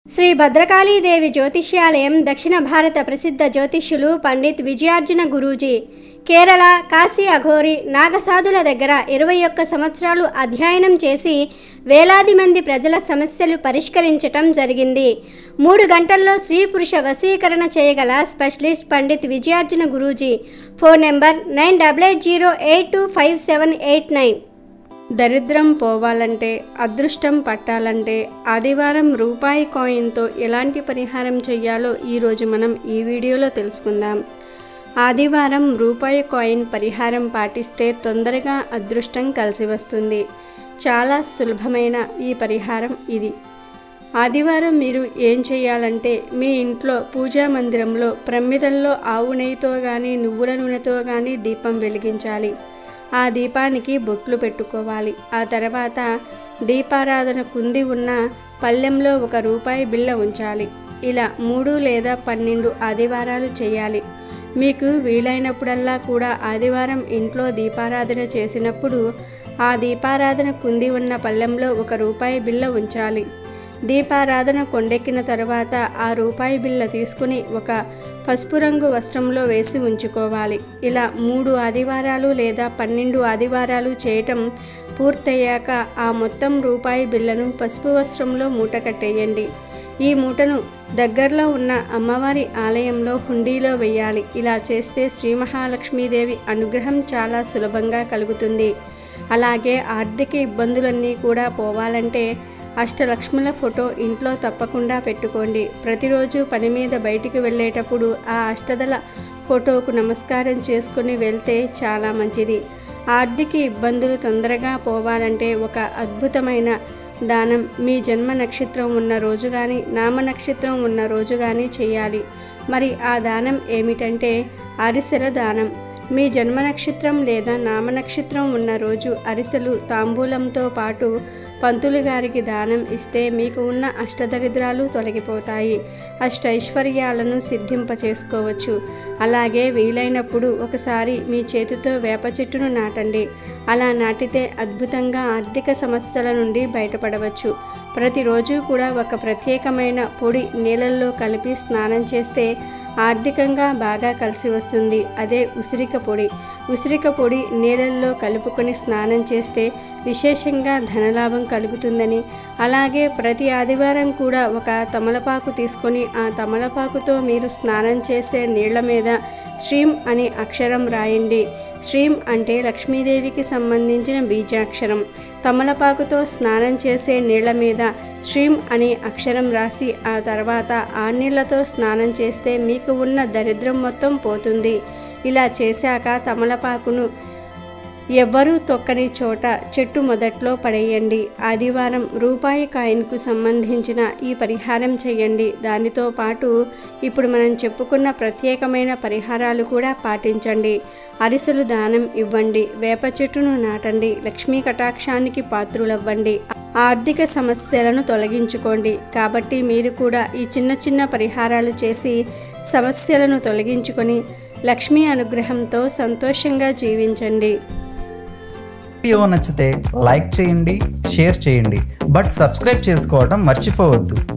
శ్రీ భద్రకాళీదేవి జ్యోతిష్యాలయం దక్షిణ భారత ప్రసిద్ధ జ్యోతిష్యులు పండిత్ విజయార్జున గురూజీ కేరళ కాశీ అఘోరి నాగసాధుల దగ్గర ఇరవై ఒక్క సంవత్సరాలు అధ్యయనం చేసి వేలాది మంది ప్రజల సమస్యలు పరిష్కరించటం జరిగింది మూడు గంటల్లో స్త్రీ పురుష వశీకరణ చేయగల specialist Pandit Vijayarjuna Guruji phone number nine double eight zero eight two five seven eight nine దరిద్రం పోవాలంటే అదృష్టం పట్టాలంటే ఆదివారం రూపాయి కాయిన్తో ఎలాంటి పరిహారం చేయాలో ఈరోజు మనం ఈ వీడియోలో తెలుసుకుందాం ఆదివారం రూపాయి కాయిన్ పరిహారం పాటిస్తే తొందరగా అదృష్టం కలిసి వస్తుంది చాలా సులభమైన ఈ పరిహారం ఇది ఆదివారం మీరు ఏం చేయాలంటే మీ ఇంట్లో పూజా మందిరంలో ప్రమిదల్లో ఆవు నెయ్యితో కానీ నువ్వుల నూనెతో కానీ దీపం వెలిగించాలి ఆ దీపానికి బొట్లు పెట్టుకోవాలి ఆ తర్వాత దీపారాధన కుంది ఉన్న పళ్ళెంలో ఒక రూపాయి బిళ్ళ ఉంచాలి ఇలా మూడు లేదా పన్నెండు ఆదివారాలు చేయాలి మీకు వీలైనప్పుడల్లా కూడా ఆదివారం ఇంట్లో దీపారాధన చేసినప్పుడు ఆ దీపారాధన కుంది ఉన్న పళ్ళెంలో ఒక రూపాయి బిళ్ళ ఉంచాలి దీపారాధన కొండెక్కిన తర్వాత ఆ రూపాయి బిళ్ళ తీసుకుని ఒక పసుపు రంగు వస్త్రంలో వేసి ఉంచుకోవాలి ఇలా మూడు ఆదివారాలు లేదా పన్నెండు ఆదివారాలు చేయటం పూర్తయ్యాక ఆ మొత్తం రూపాయి బిళ్ళను పసుపు వస్త్రంలో మూట కట్టేయండి ఈ మూటను దగ్గరలో ఉన్న అమ్మవారి ఆలయంలో హుండీలో వేయాలి ఇలా చేస్తే శ్రీ మహాలక్ష్మీదేవి అనుగ్రహం చాలా సులభంగా కలుగుతుంది అలాగే ఆర్థిక ఇబ్బందులన్నీ కూడా పోవాలంటే అష్టలక్ష్ముల ఫోటో ఇంట్లో తప్పకుండా పెట్టుకోండి ప్రతిరోజు పని మీద బయటికి వెళ్ళేటప్పుడు ఆ అష్టదల ఫోటోకు నమస్కారం చేసుకుని వెళ్తే చాలా మంచిది ఆర్థిక ఇబ్బందులు తొందరగా పోవాలంటే ఒక అద్భుతమైన దానం మీ జన్మ నక్షత్రం ఉన్న రోజు కానీ నామ నక్షత్రం ఉన్న రోజు కానీ చేయాలి మరి ఆ దానం ఏమిటంటే అరిసెల దానం మీ జన్మ నక్షత్రం లేదా నామ నక్షత్రం ఉన్న రోజు అరిసెలు తాంబూలంతో పాటు పంతులు గారికి దానం ఇస్తే మీకు ఉన్న అష్టదరిద్రాలు తొలగిపోతాయి అష్టైశ్వర్యాలను సిద్ధింప చేసుకోవచ్చు అలాగే వీలైనప్పుడు ఒకసారి మీ చేతితో వేప చెట్టును నాటండి అలా నాటితే అద్భుతంగా ఆర్థిక సమస్యల నుండి బయటపడవచ్చు ప్రతిరోజు కూడా ఒక ప్రత్యేకమైన పొడి నీళ్ళల్లో కలిపి స్నానం చేస్తే ఆర్థికంగా బాగా కలిసి వస్తుంది అదే ఉసిరిక పొడి ఉసిరిక పొడి నీళ్ళల్లో కలుపుకొని స్నానం చేస్తే విశేషంగా ధనలాభం కలుగుతుందని అలాగే ప్రతి ఆదివారం కూడా ఒక తమలపాకు తీసుకొని ఆ తమలపాకుతో మీరు స్నానం చేసే నీళ్ల మీద శ్రీం అనే అక్షరం రాయండి శ్రీం అంటే లక్ష్మీదేవికి సంబంధించిన బీజాక్షరం తమలపాకుతో స్నానం చేసే నీళ్ల మీద శ్రీం అనే అక్షరం రాసి ఆ తర్వాత ఆ నీళ్లతో స్నానం చేస్తే మీకు ఉన్న దరిద్రం మొత్తం పోతుంది ఇలా చేశాక తమలపాకును ఎవ్వరూ తొక్కని చోట చెట్టు మొదట్లో పడేయండి ఆదివారం రూపాయి కాయిన్కు సంబంధించిన ఈ పరిహారం చేయండి దానితో పాటు ఇప్పుడు మనం చెప్పుకున్న ప్రత్యేకమైన పరిహారాలు కూడా పాటించండి అరిసెలు దానం ఇవ్వండి వేప చెట్టును నాటండి లక్ష్మీ కటాక్షానికి పాత్రులవ్వండి ఆర్థిక సమస్యలను తొలగించుకోండి కాబట్టి మీరు కూడా ఈ చిన్న చిన్న పరిహారాలు చేసి సమస్యలను తొలగించుకొని లక్ష్మీ అనుగ్రహంతో సంతోషంగా జీవించండి వీడియో నచ్చితే లైక్ చేయండి షేర్ చేయండి బట్ సబ్స్క్రైబ్ చేసుకోవడం మర్చిపోవద్దు